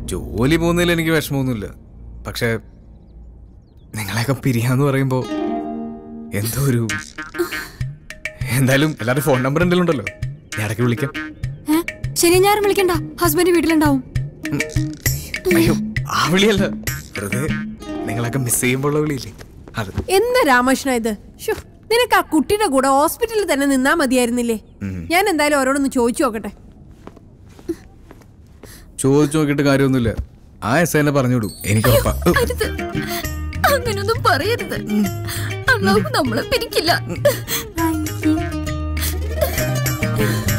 ജോലി പോകുന്നതിൽ എനിക്ക് വിഷമമൊന്നുമില്ല പക്ഷെ നിങ്ങളെയൊക്കെ പിരിയാന്ന് പറയുമ്പോ എന്തോ ഒരു എന്തായാലും എല്ലാവരും ഫോൺ നമ്പർ എന്തെങ്കിലും ഉണ്ടല്ലോ ഞാൻ ഇടയ്ക്ക് വിളിക്കാം ഏ? ശനി ഞായറും വിളിക്കണ്ട ഹസ്ബൻഡ് വീട്ടിലുണ്ടാവും അയ്യോ ആ വിളിയല്ല വെറുതെ നിങ്ങളൊക്കെ മിസ് ചെയ്യുമ്പോഴുള്ള വിളിയില്ലേ അത് എന്താ രാമകൃഷ്ണ ഇത് ശ്ശോ, നിനക്ക് ആ കുട്ടിയുടെ കൂടെ ഹോസ്പിറ്റലിൽ തന്നെ നിന്നാ മതിയായിരുന്നില്ലേ ഞാൻ എന്തായാലും ഓരോടൊന്ന് ചോദിച്ചു നോക്കട്ടെ ചോദിച്ചു നോക്കിയിട്ട് കാര്യമൊന്നുമില്ല ആ എസ് എന്നെ പറഞ്ഞു വിടും എനിക്ക് ഉറപ്പാ അരുത് അങ്ങനൊന്നും പറയരുത് അള്ളാഹു നമ്മളെ പിരിക്കില്ല